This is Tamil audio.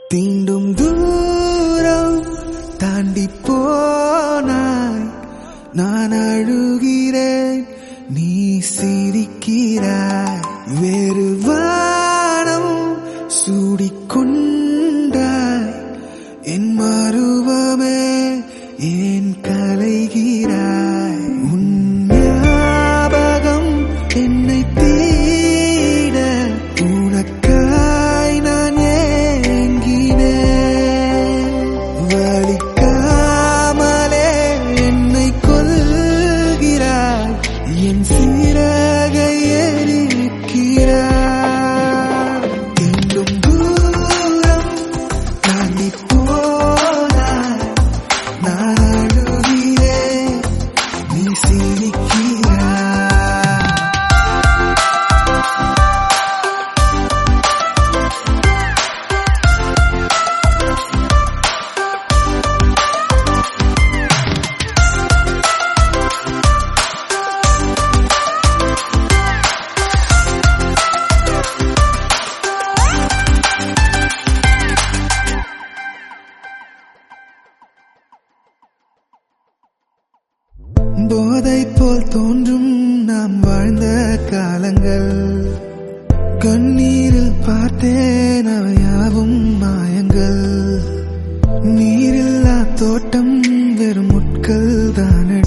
தீண்டும் தூரம் தாண்டி போனாய் நான் அழுகிறேன் நீ சிரிக்கிறாய் வேறு வானம் சூடிக்கொண்டாய் என் மருவமே ஏன் கலைகிறாய் உன் ஞாபகம் என்னை தீட உனக்காய் நான் ஏங்கினேன் வலிக்காமலே என்னை கொல்கிறாய் என் சிறகை எரிக்கிறாய் தீண்டும் தூரம் தாண்டி போனாய் நான் அழுகிறேன் நீ சிரிக்கிறாய் போதை போல் தோன்றும் நாம் வாழ்ந்த காலங்கள் கண்ணீரில் பார்த்தேன் அவையாவும் மாயங்கள் நீரில்லா தோட்டம் வெறும் முட்கள் தானே